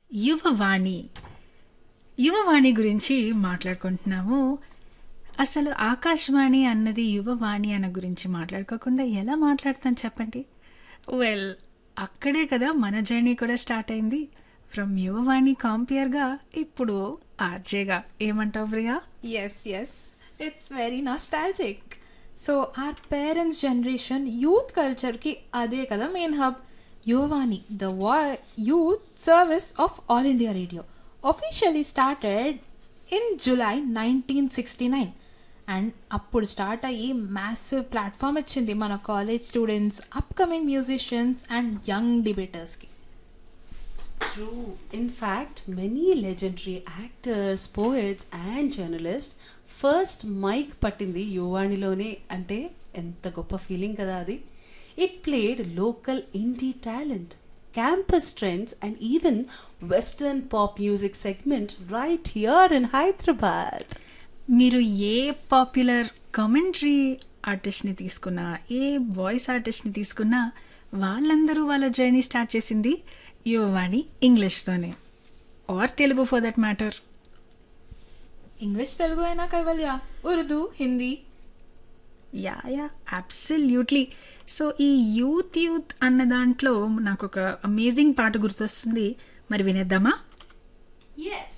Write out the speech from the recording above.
యువవాణి యువవాణి గురించి మాట్లాడుకుంటున్నాము అసలు ఆకాశవాణి అన్నది యువవాణి అన్న గురించి మాట్లాడుకోకుండా ఎలా మాట్లాడతాను చెప్పండి వెల్ అక్కడే కదా మన జర్నీ కూడా స్టార్ట్ అయింది ఫ్రమ్ యువవాణి కాంపియర్గా ఇప్పుడు ఆర్జేగా ఏమంటావు Priya Yes, yes. It's very nostalgic. So our parents generation youth కల్చర్కి అదే కదా మెయిన్ హబ్ యువవాణి ద వా youth service of all India radio officially started in July nineteen sixty nine and అప్పుడు స్టార్ట్ అయ్యి మ్యాసివ్ ప్లాట్ఫామ్ ఇచ్చింది మన college students upcoming musicians and young డిబేటర్స్కి True. In fact, many legendary actors, poets, and journalists first mic పట్టింది యువాణిలోనే అంటే ఎంత గొప్ప ఫీలింగ్ కదా అది it played local indie talent campus trends and even western pop music segment right here in Hyderabad మీరు ఏ పాపులర్ కామెంటరీ ఆర్టిస్ట్ని తీసుకున్నా ఏ వాయిస్ ఆర్టిస్ట్ని తీసుకున్నా వాళ్ళందరూ వాళ్ళ జర్నీ స్టార్ట్ చేసింది యువవాణి ఇంగ్లీష్తోనే or Telugu for that matter English Telugu అయినా Kaivalya Urdu Hindi yeah yeah absolutely so ఈ యూత్ యూత్ అన్న దాంట్లో నాకు ఒక అమేజింగ్ పాట గుర్తొస్తుంది మరి వినేద్దామా ఎస్